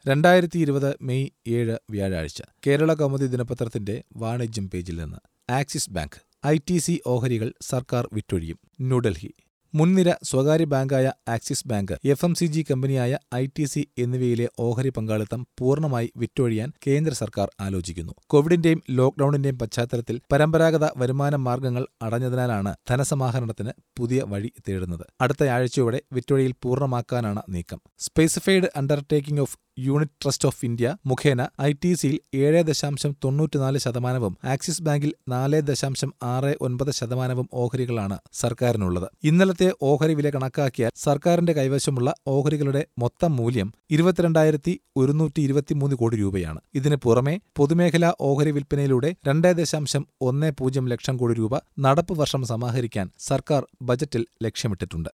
രണ്ടായിരത്തി ഇരുപത് മെയ് ഏഴ് വ്യാഴാഴ്ച കേരള കൗമുദി ദിനപത്രത്തിന്റെ വാണിജ്യം പേജിൽ നിന്ന് Axis bank I T C ഓഹരികൾ സർക്കാർ വിറ്റൊഴിയും ന്യൂഡൽഹി മുൻനിര സ്വകാര്യ ബാങ്കായ Axis bank F M C G കമ്പനിയായ ഐ ടി സി എന്നിവയിലെ ഓഹരി പങ്കാളിത്തം പൂർണ്ണമായി വിറ്റൊഴിയാൻ കേന്ദ്ര സർക്കാർ ആലോചിക്കുന്നു കോവിഡിന്റെയും ലോക്ഡൌണിന്റെയും പശ്ചാത്തലത്തിൽ പരമ്പരാഗത വരുമാന മാർഗങ്ങൾ അടഞ്ഞതിനാലാണ് ധനസമാഹരണത്തിന് പുതിയ വഴി തേടുന്നത് അടുത്തയാഴ്ചയോടെ വിറ്റൊഴിയിൽ പൂർണ്ണമാക്കാനാണ് നീക്കം specified undertaking of unit trust of India മുഖേന ഐ ടി സിയിൽ ഏഴ് ദശാംശം തൊണ്ണൂറ്റിനാല് ശതമാനവും ആക്സിസ് ബാങ്കിൽ നാല് ദശാംശം ആറ് ഒൻപത് ശതമാനവും ഓഹരികളാണ് സർക്കാരിനുള്ളത് ഇന്നലത്തെ ഓഹരി വില കണക്കാക്കിയാൽ സർക്കാരിന്റെ കൈവശമുള്ള ഓഹരികളുടെ മൊത്തം മൂല്യം ഇരുപത്തിരണ്ടായിരത്തി ഒരുന്നൂറ്റി ഇരുപത്തിമൂന്ന് കോടി രൂപയാണ് ഇതിന് പുറമെ പൊതുമേഖലാ ഓഹരി വിൽപ്പനയിലൂടെ രണ്ട് ദശാംശം ഒന്ന് പൂജ്യം ലക്ഷം കോടി രൂപ നടപ്പ് വർഷം സമാഹരിക്കാൻ സർക്കാർ ബജറ്റിൽ ലക്ഷ്യമിട്ടിട്ടുണ്ട്